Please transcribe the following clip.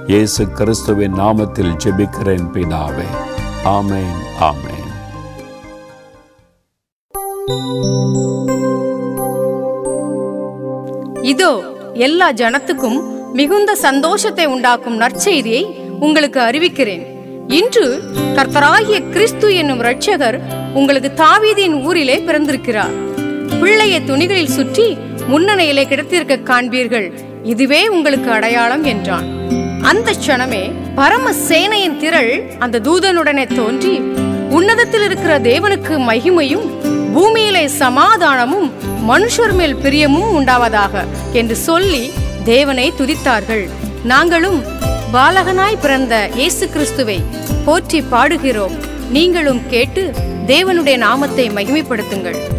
இயேசு கிறிஸ்துவின் நாமத்தில் ஜெபிக்கிறேன் பிதாவே ஆமென் ஆமென் இதோ எல்லா ஜனத்துக்கும் மிகுந்த சந்தோஷத்தை உண்டாக்கும் நற்செய்தியை உங்களுக்கு அறிவிக்கிறேன் இன்று கர்த்தராகிய கிறிஸ்து என்னும் இரட்சகர் உங்களுக்கு தாவீதின் ஊரிலே பிறந்திருக்கிறார் பிள்ளையை துணிகளில் சுற்றி முன்னணையிலே கிடத்திருக்க காண்பீர்கள் இதுவே உங்களுக்கு அடையாளம் என்றான் அந்த க்ஷணமே பரம சேனையின் திரள் அந்த தூதனுடனே தோன்றி உன்னதத்தில் இருக்கிற தேவனுக்கு மகிமையும் பூமியிலே சமாதானமும் மனுஷர் மேல் பிரியமும் உண்டாவதாக என்று சொல்லி தேவனை துதித்தார்கள் நாங்களும் பாலகனாய் பிறந்த இயேசு கிறிஸ்துவை போற்றி பாடுகிறோம் நீங்களும் கேட்டு தேவனுடைய நாமத்தை மகிமைப்படுத்துங்கள்